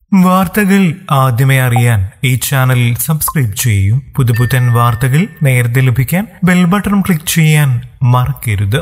വാർത്തകൾ ആദ്യമേ അറിയാൻ ഈ ചാനൽ സബ്സ്ക്രൈബ് ചെയ്യൂ പുതുപുത്തൻ വാർത്തകൾ നേരത്തെ ലഭിക്കാൻ ബെൽ ബട്ടൺ ക്ലിക്ക് ചെയ്യാൻ മറക്കരുത്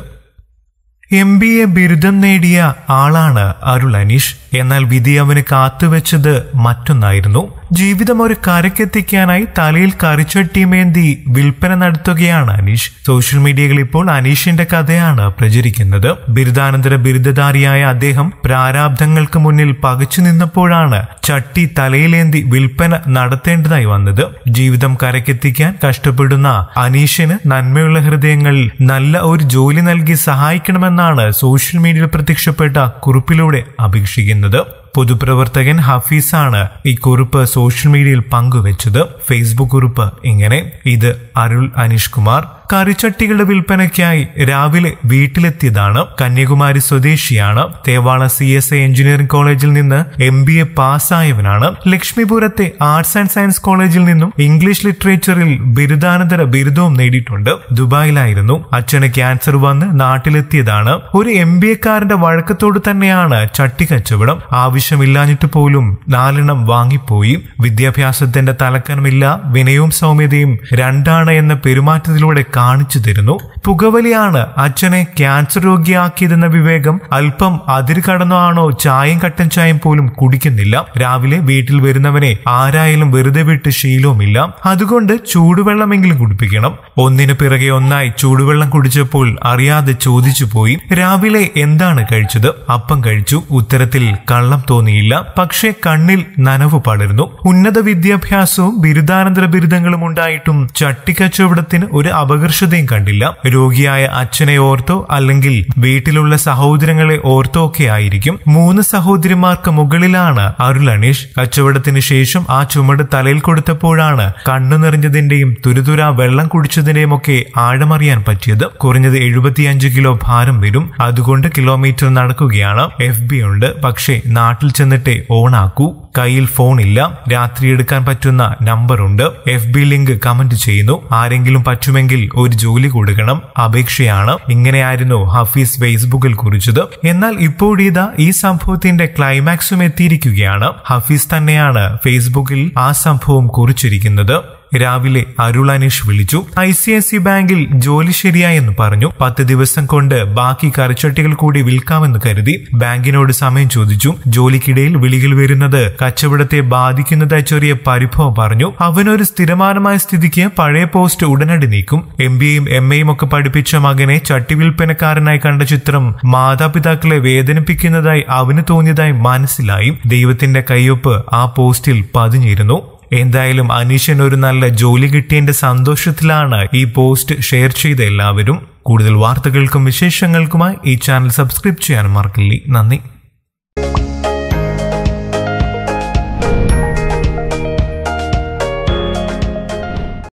എം ബി എ ബിരുദം നേടിയ ആളാണ് അരുൾ അനീഷ് എന്നാൽ വിധി അവന് കാത്തുവെച്ചത് മറ്റൊന്നായിരുന്നു ജീവിതം ഒരു കരക്കെത്തിക്കാനായി തലയിൽ കറിച്ചട്ടിമേന്തി വിൽപ്പന നടത്തുകയാണ് അനീഷ് സോഷ്യൽ മീഡിയകളിൽ ഇപ്പോൾ അനീഷിന്റെ കഥയാണ് പ്രചരിക്കുന്നത് ബിരുദാനന്തര ബിരുദധാരിയായ അദ്ദേഹം പ്രാരാബ്ധങ്ങൾക്ക് മുന്നിൽ പകച്ചു നിന്നപ്പോഴാണ് ചട്ടി തലയിലേന്തി വിൽപ്പന നടത്തേണ്ടതായി വന്നത് ജീവിതം കരക്കെത്തിക്കാൻ കഷ്ടപ്പെടുന്ന അനീഷിന് നന്മയുള്ള ഹൃദയങ്ങൾ നല്ല ഒരു ജോലി നൽകി സഹായിക്കണമെന്നാണ് സോഷ്യൽ മീഡിയയിൽ പ്രത്യക്ഷപ്പെട്ട കുറിപ്പിലൂടെ അപേക്ഷിക്കുന്നത് പൊതുപ്രവർത്തകൻ ഹഫീസാണ് ഈ കുറിപ്പ് സോഷ്യൽ മീഡിയയിൽ പങ്കുവച്ചത് ഫേസ്ബുക്ക് കുറിപ്പ് ഇങ്ങനെ ഇത് അരുൾ അനീഷ് കുമാർ കറിച്ചട്ടികളുടെ വിൽപ്പനയ്ക്കായി രാവിലെ വീട്ടിലെത്തിയതാണ് കന്യാകുമാരി സ്വദേശിയാണ് Thovalai C S I engineering കോളേജിൽ നിന്ന് എം ബി എ പാസ്സായവനാണ് ലക്ഷ്മിപുരത്തെ ആർട്സ് ആൻഡ് സയൻസ് കോളേജിൽ നിന്നും ഇംഗ്ലീഷ് ലിറ്ററേച്ചറിൽ ബിരുദാനന്തര ബിരുദവും നേടിയിട്ടുണ്ട് ദുബായിലായിരുന്നു അച്ഛന് ക്യാൻസർ വന്ന് നാട്ടിലെത്തിയതാണ് ഒരു എം ബി എക്കാരന്റെ വഴക്കത്തോട് തന്നെയാണ് ചട്ടി കച്ചവടം ആവശ്യമില്ലാഞ്ഞിട്ട് പോലും നാലെണ്ണം വാങ്ങിപ്പോയി വിദ്യാഭ്യാസത്തിന്റെ തലക്കനമില്ല വിനയവും സൗമ്യതയും രണ്ടാണ് എന്ന പെരുമാറ്റത്തിലൂടെ കാണിച്ചു തരുന്നു പുകവലിയാണ് അച്ഛനെ ക്യാൻസർ രോഗിയാക്കിയതെന്ന വിവേകം അല്പം അതിര് കടന്നാണോ ചായയും കട്ടൻ ചായയും പോലും കുടിക്കുന്നില്ല രാവിലെ വീട്ടിൽ വരുന്നവനെ ആരായാലും വെറുതെ വിട്ട് ശീലവുമില്ല അതുകൊണ്ട് ചൂടുവെള്ളമെങ്കിലും കുടിപ്പിക്കണം ഒന്നിനു പിറകെ ഒന്നായി ചൂടുവെള്ളം കുടിച്ചപ്പോൾ അറിയാതെ ചോദിച്ചു പോയി രാവിലെ എന്താണ് കഴിച്ചത് അപ്പം കഴിച്ചു ഉത്തരത്തിൽ കള്ളം തോന്നിയില്ല പക്ഷേ കണ്ണിൽ നനവ് പടർന്നു ഉന്നത വിദ്യാഭ്യാസവും ബിരുദാനന്തര ബിരുദങ്ങളും ഉണ്ടായിട്ടും ചട്ടിക്കച്ചവടത്തിന് ഒരു അപകർഷതയും കണ്ടില്ല രോഗിയായ അച്ഛനെ ഓർത്തോ അല്ലെങ്കിൽ വീട്ടിലുള്ള സഹോദരങ്ങളെ ഓർത്തോ ഒക്കെ ആയിരിക്കും മൂന്ന് സഹോദരിമാർക്ക് മുകളിലാണ് അരുൾ അനീഷ് കച്ചവടത്തിന് ശേഷം ആ ചുമട് തലയിൽ കൊടുത്തപ്പോഴാണ് കണ്ണു നിറഞ്ഞതിന്റെയും തുരുതുര വെള്ളം കുടിച്ചതിന്റെയും ഒക്കെ ആഴമറിയാൻ പറ്റിയത് കുറഞ്ഞത് എഴുപത്തിയഞ്ച് കിലോ ഭാരം വരും അതുകൊണ്ട് കിലോമീറ്റർ നടക്കുകയാണ് എഫ് ബി ഉണ്ട് പക്ഷേ നാട്ടിൽ ചെന്നിട്ടേ ഓണാക്കൂ കയ്യിൽ ഫോണില്ല രാത്രി എടുക്കാൻ പറ്റുന്ന നമ്പറുണ്ട് എഫ് ബി ലിങ്ക് കമന്റ് ചെയ്യുന്നു ആരെങ്കിലും പറ്റുമെങ്കിൽ ഒരു ജോലി കൊടുക്കണം അപേക്ഷയാണ് ഇങ്ങനെയായിരുന്നു ഹഫീസ് ഫേസ്ബുക്കിൽ കുറിച്ചത് എന്നാൽ ഇപ്പോഴിതാ ഈ സംഭവത്തിന്റെ ക്ലൈമാക്സും എത്തിയിരിക്കുകയാണ് ഹഫീസ് തന്നെയാണ് ഫേസ്ബുക്കിൽ ആ സംഭവം കുറിച്ചിരിക്കുന്നത് രാവിലെ അരുൾ അനീഷ് വിളിച്ചു ഐ സി ഐ സി ബാങ്കിൽ ജോലി ശരിയായെന്ന് പറഞ്ഞു പത്ത് ദിവസം കൊണ്ട് ബാക്കി കറിച്ചട്ടികൾ കൂടി വിൽക്കാമെന്ന് കരുതി ബാങ്കിനോട് സമയം ചോദിച്ചു ജോലിക്കിടയിൽ വിളികൾ വരുന്നത് കച്ചവടത്തെ ബാധിക്കുന്നതായി ചെറിയ പരിഭവം പറഞ്ഞു അവനൊരു സ്ഥിരമാനമായ സ്ഥിതിക്ക് പഴയ പോസ്റ്റ് ഉടനടി നീക്കും എം ബിയും എം എയും ഒക്കെ പഠിപ്പിച്ച മകനെ ചട്ടി വിൽപ്പനക്കാരനായി കണ്ട ചിത്രം മാതാപിതാക്കളെ വേദനിപ്പിക്കുന്നതായി അവന് തോന്നിയതായി മനസ്സിലായി ദൈവത്തിന്റെ കയ്യൊപ്പ് ആ പോസ്റ്റിൽ പതിഞ്ഞിരുന്നു എന്തായാലും അനീഷൻ ഒരു നല്ല ജോലി കിട്ടിയതിന്റെ സന്തോഷത്തിലാണ് ഈ പോസ്റ്റ് ഷെയർ ചെയ്ത എല്ലാവരും കൂടുതൽ വാർത്തകൾക്കും വിശേഷങ്ങൾക്കുമായി ഈ ചാനൽ സബ്സ്ക്രൈബ് ചെയ്യാൻ മറക്കില്ലേ നന്ദി